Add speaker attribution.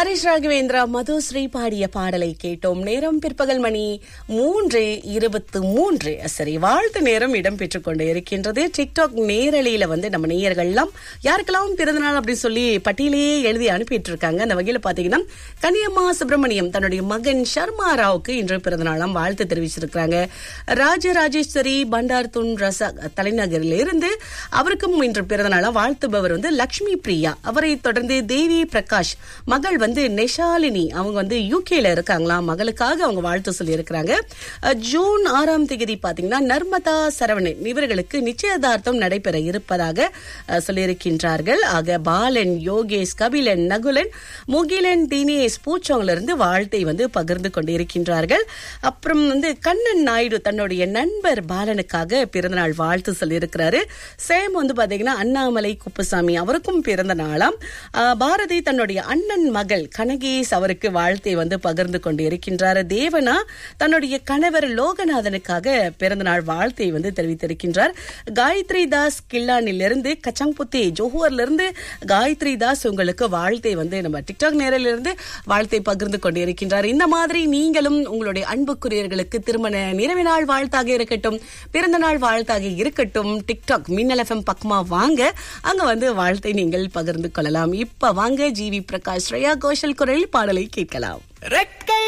Speaker 1: ஹரிஷ் ராகவேந்திரா மதுஸ்ரீ பாடிய பாடலை கேட்டோம் நேரம் பிற்பகல் மணி மூன்று இருபத்து மூன்று சரி வாழ்த்து நேரம் இடம்பெற்றுக் கொண்டு இருக்கின்றது டிக்டாக் நேரலையில வந்து நம்ம நேயர்கள்லாம் யாருக்கெல்லாம் பிறந்தநாள் அப்படின்னு சொல்லி பட்டியலையே எழுதி அனுப்பிட்டு இருக்காங்க அந்த வகையில பாத்தீங்கன்னா கனியம்மா சுப்பிரமணியம் தன்னுடைய மகன் ஷர்மா ராவுக்கு இன்று பிறந்தநாளாம் வாழ்த்து தெரிவிச்சிருக்காங்க ராஜராஜேஸ்வரி பண்டார் துன் ரசா தலைநகரில் இருந்து அவருக்கும் இன்று பிறந்தநாளாம் வாழ்த்துபவர் வந்து லக்ஷ்மி பிரியா அவரை தொடர்ந்து தேவி பிரகாஷ் மகள் வந்து நெஷாலினி அவங்க வந்து யூகேல இருக்காங்களாம் மகளுக்காக அவங்க வாழ்த்து சொல்லி இருக்கிறாங்க ஜூன் ஆறாம் தேதி பாத்தீங்கன்னா நர்மதா சரவணன் இவர்களுக்கு நிச்சயதார்த்தம் நடைபெற இருப்பதாக அஹ், சொல்லியிருக்கின்றார்கள் ஆக பாலன் யோகேஷ் கபிலன் நகுலன் முகிலன் தினேஷ் பூச்சோங்கல இருந்து வாழ்த்தை வந்து பகிர்ந்து கொண்டிருக்கின்றார்கள் அப்புறம் வந்து கண்ணன் நாயுடு தன்னுடைய நண்பர் பாலனுக்காக பிறந்தநாள் வாழ்த்து சொல்லியிருக்கிறாரு சேம் வந்து பாத்தீங்கன்னா அண்ணாமலை குப்புசாமி அவருக்கும் பிறந்த நாளாம் ஆஹ், பாரதி தன்னுடைய அண்ணன் மகள் கனகேஷ் அவருக்கு வாழ்த்தை வந்து பகிர்ந்து கொண்டு இருக்கின்றார் தேவனா தன்னுடைய கணவர் லோகநாதனுக்காக பிறந்தநாள் வாழ்த்தை வந்து தெரிவித்திருக்கின்றார் காயத்ரி தாஸ் கில்லானிலிருந்து கச்சங்குத்தி ஜோஹூர்ல இருந்து காயத்ரி தாஸ் உங்களுக்கு வாழ்த்தை வந்து நம்ம டிக்டாக் நேரிலிருந்து வாழ்த்தை பகிர்ந்து கொண்டு இருக்கின்றார் இந்த மாதிரி நீங்களும் உங்களுடைய அன்புக்குரியர்களுக்கு திருமண நிறைவு நாள் வாழ்த்தாக இருக்கட்டும் பிறந்த நாள் வாழ்த்தாக இருக்கட்டும் டிக்டாக் மின்னல் எஃப்எம் பக்கமா வாங்க அங்க வந்து வாழ்த்தை நீங்கள் பகிர்ந்து கொள்ளலாம் இப்ப வாங்க ஜிவி பிரகாஷ் ஸ்ரேயா கோஷல் குரலில் பாடலை கேட்கலாம்
Speaker 2: ரெக்கை